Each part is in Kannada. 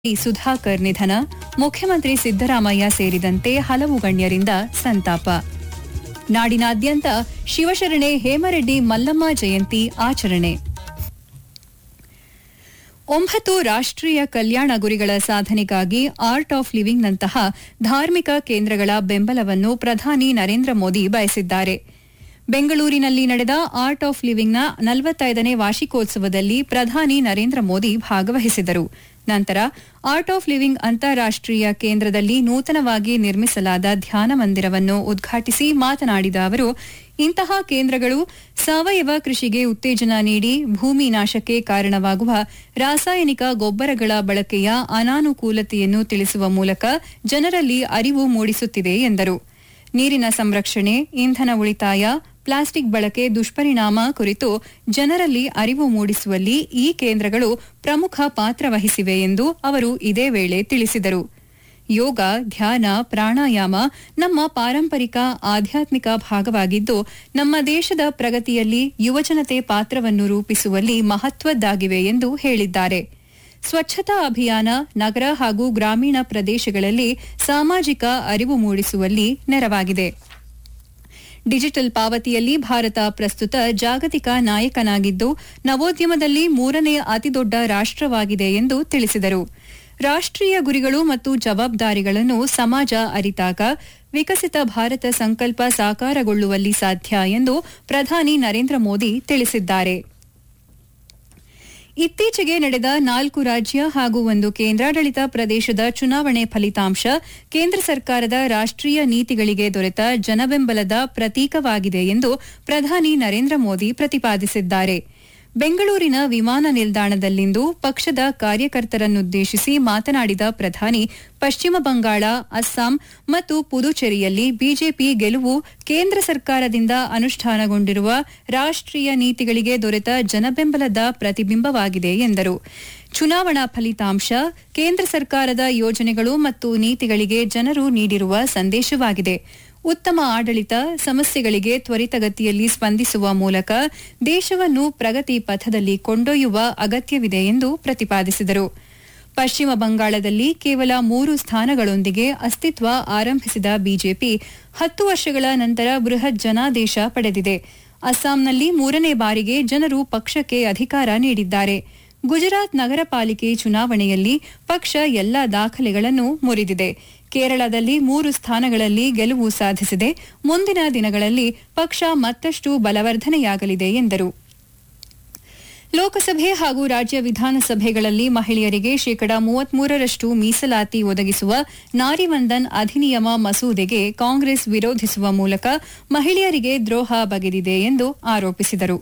ಡಿ ಸುಧಾಕರ್ ನಿಧನ ಮುಖ್ಯಮಂತ್ರಿ ಸಿದ್ದರಾಮಯ್ಯ ಸೇರಿದಂತೆ ಹಲವು ಗಣ್ಯರಿಂದ ಸಂತಾಪ ನಾಡಿನಾದ್ಯಂತ ಶಿವಶರಣೆ ಹೇಮರೆಡ್ಡಿ ಮಲ್ಲಮ್ಮ ಜಯಂತಿ ಆಚರಣೆ ಒಂಬತ್ತು ರಾಷ್ಟ್ರೀಯ ಕಲ್ಯಾಣ ಗುರಿಗಳ ಸಾಧನೆಗಾಗಿ ಆರ್ಟ್ ಆಫ್ ಲಿವಿಂಗ್ನಂತಹ ಧಾರ್ಮಿಕ ಕೇಂದ್ರಗಳ ಬೆಂಬಲವನ್ನು ಪ್ರಧಾನಿ ನರೇಂದ್ರ ಮೋದಿ ಬಯಸಿದ್ದಾರೆ ಬೆಂಗಳೂರಿನಲ್ಲಿ ನಡೆದ ಆರ್ಟ್ ಆಫ್ ಲಿವಿಂಗ್ನ ನಲವತ್ತೈದನೇ ವಾರ್ಷಿಕೋತ್ಸವದಲ್ಲಿ ಪ್ರಧಾನಿ ನರೇಂದ್ರ ಮೋದಿ ಭಾಗವಹಿಸಿದರು ನಂತರ ಆರ್ಟ್ ಆಫ್ ಲಿವಿಂಗ್ ಅಂತಾರಾಷ್ಟ್ರೀಯ ಕೇಂದ್ರದಲ್ಲಿ ನೂತನವಾಗಿ ನಿರ್ಮಿಸಲಾದ ಧ್ಯಾನ ಮಂದಿರವನ್ನು ಉದ್ಘಾಟಿಸಿ ಮಾತನಾಡಿದ ಅವರು ಇಂತಹ ಕೇಂದ್ರಗಳು ಸಾವಯವ ಕೃಷಿಗೆ ಉತ್ತೇಜನ ನೀಡಿ ಭೂಮಿ ನಾಶಕ್ಕೆ ಕಾರಣವಾಗುವ ರಾಸಾಯನಿಕ ಗೊಬ್ಬರಗಳ ಬಳಕೆಯ ಅನಾನುಕೂಲತೆಯನ್ನು ತಿಳಿಸುವ ಮೂಲಕ ಜನರಲ್ಲಿ ಅರಿವು ಮೂಡಿಸುತ್ತಿದೆ ಎಂದರು ನೀರಿನ ಸಂರಕ್ಷಣೆ ಇಂಧನ ಉಳಿತಾಯ ಪ್ಲಾಸ್ಟಿಕ್ ಬಳಕೆ ದುಷ್ಪರಿಣಾಮ ಕುರಿತು ಜನರಲ್ಲಿ ಅರಿವು ಮೂಡಿಸುವಲ್ಲಿ ಈ ಕೇಂದ್ರಗಳು ಪ್ರಮುಖ ಪಾತ್ರ ವಹಿಸಿವೆ ಎಂದು ಅವರು ಇದೇ ವೇಳೆ ತಿಳಿಸಿದರು ಯೋಗ ಧ್ಯಾನ ಪ್ರಾಣಾಯಾಮ ನಮ್ಮ ಪಾರಂಪರಿಕ ಆಧ್ಯಾತ್ಮಿಕ ಭಾಗವಾಗಿದ್ದು ನಮ್ಮ ದೇಶದ ಪ್ರಗತಿಯಲ್ಲಿ ಯುವಜನತೆ ಪಾತ್ರವನ್ನು ರೂಪಿಸುವಲ್ಲಿ ಮಹತ್ವದ್ದಾಗಿವೆ ಎಂದು ಹೇಳಿದ್ದಾರೆ ಸ್ವಚ್ಛತಾ ಅಭಿಯಾನ ನಗರ ಹಾಗೂ ಗ್ರಾಮೀಣ ಪ್ರದೇಶಗಳಲ್ಲಿ ಸಾಮಾಜಿಕ ಅರಿವು ಮೂಡಿಸುವಲ್ಲಿ ನೆರವಾಗಿದೆ ಡಿಜಿಟಲ್ ಪಾವತಿಯಲ್ಲಿ ಭಾರತ ಪ್ರಸ್ತುತ ಜಾಗತಿಕ ನಾಯಕನಾಗಿದ್ದು ನವೋದ್ಯಮದಲ್ಲಿ ಮೂರನೇ ಅತಿದೊಡ್ಡ ರಾಷ್ಟವಾಗಿದೆ ಎಂದು ತಿಳಿಸಿದರು ರಾಷ್ಟ್ರೀಯ ಗುರಿಗಳು ಮತ್ತು ಜವಾಬ್ದಾರಿಗಳನ್ನು ಸಮಾಜ ಅರಿತಾಗ ವಿಕಸಿತ ಭಾರತ ಸಂಕಲ್ಪ ಸಾಕಾರಗೊಳ್ಳುವಲ್ಲಿ ಸಾಧ್ಯ ಎಂದು ಪ್ರಧಾನಿ ನರೇಂದ್ರ ಮೋದಿ ತಿಳಿಸಿದ್ದಾರೆ ಇತ್ತೀಚೆಗೆ ನಡೆದ ನಾಲ್ಕು ರಾಜ್ಯ ಹಾಗೂ ಒಂದು ಕೇಂದ್ರಾಡಳಿತ ಪ್ರದೇಶದ ಚುನಾವಣೆ ಫಲಿತಾಂಶ ಕೇಂದ್ರ ಸರ್ಕಾರದ ರಾಷ್ಟ್ರೀಯ ನೀತಿಗಳಿಗೆ ದೊರೆತ ಜನಬೆಂಬಲದ ಪ್ರತೀಕವಾಗಿದೆ ಎಂದು ಪ್ರಧಾನಿ ನರೇಂದ್ರ ಮೋದಿ ಪ್ರತಿಪಾದಿಸಿದ್ದಾರೆ ಬೆಂಗಳೂರಿನ ವಿಮಾನ ನಿಲ್ದಾಣದಲ್ಲಿಂದು ಪಕ್ಷದ ಕಾರ್ಯಕರ್ತರನ್ನುದ್ದೇಶಿಸಿ ಮಾತನಾಡಿದ ಪ್ರಧಾನಿ ಪಶ್ಚಿಮ ಬಂಗಾಳ ಅಸ್ಸಾಂ ಮತ್ತು ಪುದುಚೇರಿಯಲ್ಲಿ ಬಿಜೆಪಿ ಗೆಲುವು ಕೇಂದ್ರ ಸರ್ಕಾರದಿಂದ ಅನುಷ್ಠಾನಗೊಂಡಿರುವ ರಾಷ್ಟ್ರೀಯ ನೀತಿಗಳಿಗೆ ದೊರೆತ ಜನಬೆಂಬಲದ ಪ್ರತಿಬಿಂಬವಾಗಿದೆ ಎಂದರು ಚುನಾವಣಾ ಫಲಿತಾಂಶ ಕೇಂದ್ರ ಸರ್ಕಾರದ ಯೋಜನೆಗಳು ಮತ್ತು ನೀತಿಗಳಿಗೆ ಜನರು ನೀಡಿರುವ ಸಂದೇಶವಾಗಿದೆ ಉತ್ತಮ ಆಡಳಿತ ಸಮಸ್ಯೆಗಳಿಗೆ ತ್ವರಿತಗತಿಯಲ್ಲಿ ಸ್ಪಂದಿಸುವ ಮೂಲಕ ದೇಶವನ್ನು ಪ್ರಗತಿ ಪಥದಲ್ಲಿ ಕೊಂಡೊಯ್ಯುವ ಅಗತ್ಯವಿದೆ ಎಂದು ಪ್ರತಿಪಾದಿಸಿದರು ಪಶ್ಚಿಮ ಬಂಗಾಳದಲ್ಲಿ ಕೇವಲ ಮೂರು ಸ್ಥಾನಗಳೊಂದಿಗೆ ಅಸ್ತಿತ್ವ ಆರಂಭಿಸಿದ ಬಿಜೆಪಿ ಹತ್ತು ವರ್ಷಗಳ ನಂತರ ಬೃಹತ್ ಜನಾದೇಶ ಪಡೆದಿದೆ ಅಸ್ಸಾಂನಲ್ಲಿ ಮೂರನೇ ಬಾರಿಗೆ ಜನರು ಪಕ್ಷಕ್ಕೆ ಅಧಿಕಾರ ನೀಡಿದ್ದಾರೆ ಗುಜರಾತ್ ನಗರ ಪಾಲಿಕೆ ಚುನಾವಣೆಯಲ್ಲಿ ಪಕ್ಷ ಎಲ್ಲ ದಾಖಲೆಗಳನ್ನು ಮುರಿದಿದೆ ಕೇರಳದಲ್ಲಿ ಮೂರು ಸ್ಥಾನಗಳಲ್ಲಿ ಗೆಲುವು ಸಾಧಿಸಿದೆ ಮುಂದಿನ ದಿನಗಳಲ್ಲಿ ಪಕ್ಷ ಮತ್ತಷ್ಟು ಬಲವರ್ಧನೆಯಾಗಲಿದೆ ಎಂದರು ಲೋಕಸಭೆ ಹಾಗೂ ರಾಜ್ಯ ವಿಧಾನಸಭೆಗಳಲ್ಲಿ ಮಹಿಳೆಯರಿಗೆ ಶೇಕಡಾ ಮೂವತ್ಮೂರರಷ್ಟು ಮೀಸಲಾತಿ ಒದಗಿಸುವ ನಾರಿವಂದನ್ ಅಧಿನಿಯಮ ಮಸೂದೆಗೆ ಕಾಂಗ್ರೆಸ್ ವಿರೋಧಿಸುವ ಮೂಲಕ ಮಹಿಳೆಯರಿಗೆ ದ್ರೋಹ ಬಗೆದಿದೆ ಎಂದು ಆರೋಪಿಸಿದರು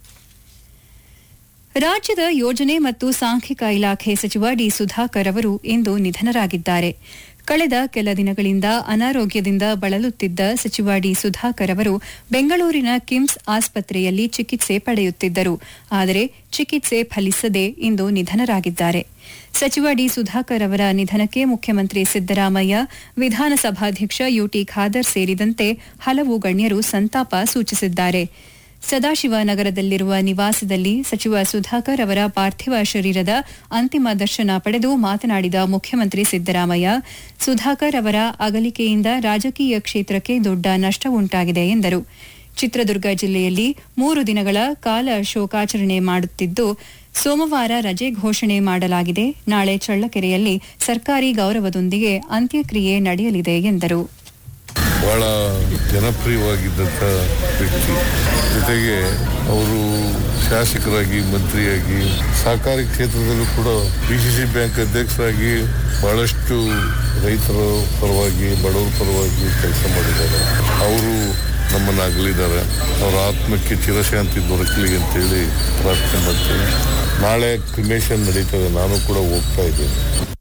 ರಾಜ್ಯದ ಯೋಜನೆ ಮತ್ತು ಸಾಂಖ್ಯಿಕ ಇಲಾಖೆ ಸಚಿವ ಡಿ ಸುಧಾಕರ್ ಅವರು ಇಂದು ನಿಧನರಾಗಿದ್ದಾರೆ ಕಳೆದ ಕೆಲ ದಿನಗಳಿಂದ ಅನಾರೋಗ್ಯದಿಂದ ಬಳಲುತ್ತಿದ್ದ ಸಚಿವ ಡಿ ಸುಧಾಕರ್ ಅವರು ಬೆಂಗಳೂರಿನ ಕಿಮ್ಸ್ ಆಸ್ಪತ್ರೆಯಲ್ಲಿ ಚಿಕಿತ್ಸೆ ಪಡೆಯುತ್ತಿದ್ದರು ಆದರೆ ಚಿಕಿತ್ಸೆ ಫಲಿಸದೆ ಇಂದು ನಿಧನರಾಗಿದ್ದಾರೆ ಸಚಿವ ಡಿ ಸುಧಾಕರ್ ಅವರ ನಿಧನಕ್ಕೆ ಮುಖ್ಯಮಂತ್ರಿ ಸಿದ್ದರಾಮಯ್ಯ ವಿಧಾನಸಭಾಧ್ಯಕ್ಷ ಯುಟಿ ಖಾದರ್ ಸೇರಿದಂತೆ ಹಲವು ಗಣ್ಯರು ಸಂತಾಪ ಸೂಚಿಸಿದ್ದಾರೆ ಸದಾಶಿವನಗರದಲ್ಲಿರುವ ನಿವಾಸದಲ್ಲಿ ಸಚಿವ ಸುಧಾಕರ್ ಅವರ ಪಾರ್ಥಿವ ಶರೀರದ ಅಂತಿಮ ದರ್ಶನ ಪಡೆದು ಮಾತನಾಡಿದ ಮುಖ್ಯಮಂತ್ರಿ ಸಿದ್ದರಾಮಯ್ಯ ಸುಧಾಕರ್ ಅವರ ಅಗಲಿಕೆಯಿಂದ ರಾಜಕೀಯ ಕ್ಷೇತ್ರಕ್ಕೆ ದೊಡ್ಡ ನಷ್ಟವುಂಟಾಗಿದೆ ಎಂದರು ಚಿತ್ರದುರ್ಗ ಜಿಲ್ಲೆಯಲ್ಲಿ ಮೂರು ದಿನಗಳ ಕಾಲ ಶೋಕಾಚರಣೆ ಮಾಡುತ್ತಿದ್ದು ಸೋಮವಾರ ರಜೆ ಘೋಷಣೆ ಮಾಡಲಾಗಿದೆ ನಾಳೆ ಚಳ್ಳಕೆರೆಯಲ್ಲಿ ಸರ್ಕಾರಿ ಗೌರವದೊಂದಿಗೆ ಅಂತ್ಯಕ್ರಿಯೆ ನಡೆಯಲಿದೆ ಎಂದರು ಬಹಳ ಜನಪ್ರಿಯವಾಗಿದ್ದಂಥ ವ್ಯಕ್ತಿ ಜೊತೆಗೆ ಅವರು ಶಾಸಕರಾಗಿ ಮಂತ್ರಿಯಾಗಿ ಸಹಕಾರಿ ಕ್ಷೇತ್ರದಲ್ಲೂ ಕೂಡ ಪಿ ಸಿ ಸಿ ಬ್ಯಾಂಕ್ ಅಧ್ಯಕ್ಷರಾಗಿ ಬಹಳಷ್ಟು ರೈತರ ಪರವಾಗಿ ಬಡವರ ಪರವಾಗಿ ಕೆಲಸ ಮಾಡಿದ್ದಾರೆ ಅವರು ನಮ್ಮನ್ನು ಅಗಲಿದ್ದಾರೆ ಅವರ ಆತ್ಮಕ್ಕೆ ಚಿರಶಾಂತಿ ದೊರಕಲಿ ಅಂತೇಳಿ ಪ್ರಾರ್ಥನೆ ಮಾಡ್ತೀನಿ ನಾಳೆ ಕ್ರಿಮೇಷನ್ ನಡೀತದೆ ನಾನು ಕೂಡ ಹೋಗ್ತಾ ಇದ್ದೀನಿ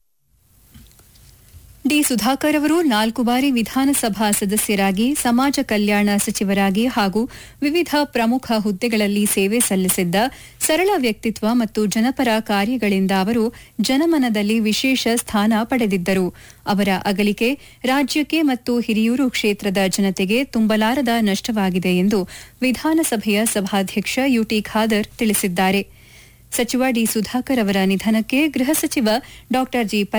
ಡಿ ಸುಧಾಕರ್ ಅವರು ನಾಲ್ಕು ಬಾರಿ ವಿಧಾನಸಭಾ ಸದಸ್ಯರಾಗಿ ಸಮಾಜ ಕಲ್ಯಾಣ ಸಚಿವರಾಗಿ ಹಾಗೂ ವಿವಿಧ ಪ್ರಮುಖ ಹುದ್ದೆಗಳಲ್ಲಿ ಸೇವೆ ಸಲ್ಲಿಸಿದ್ದ ಸರಳ ವ್ಯಕ್ತಿತ್ವ ಮತ್ತು ಜನಪರ ಕಾರ್ಯಗಳಿಂದ ಅವರು ಜನಮನದಲ್ಲಿ ವಿಶೇಷ ಸ್ಥಾನ ಪಡೆದಿದ್ದರು ಅವರ ಅಗಲಿಕೆ ರಾಜ್ಯಕ್ಕೆ ಮತ್ತು ಹಿರಿಯೂರು ಕ್ಷೇತ್ರದ ಜನತೆಗೆ ತುಂಬಲಾರದ ನಷ್ಟವಾಗಿದೆ ಎಂದು ವಿಧಾನಸಭೆಯ ಸಭಾಧ್ಯಕ್ಷ ಯುಟಿ ಖಾದರ್ ತಿಳಿಸಿದ್ದಾರೆ ಸಚಿವ ಡಿ ಸುಧಾಕರ್ ಅವರ ನಿಧನಕ್ಕೆ ಗೃಹ ಸಚಿವ ಡಾ ಜಿ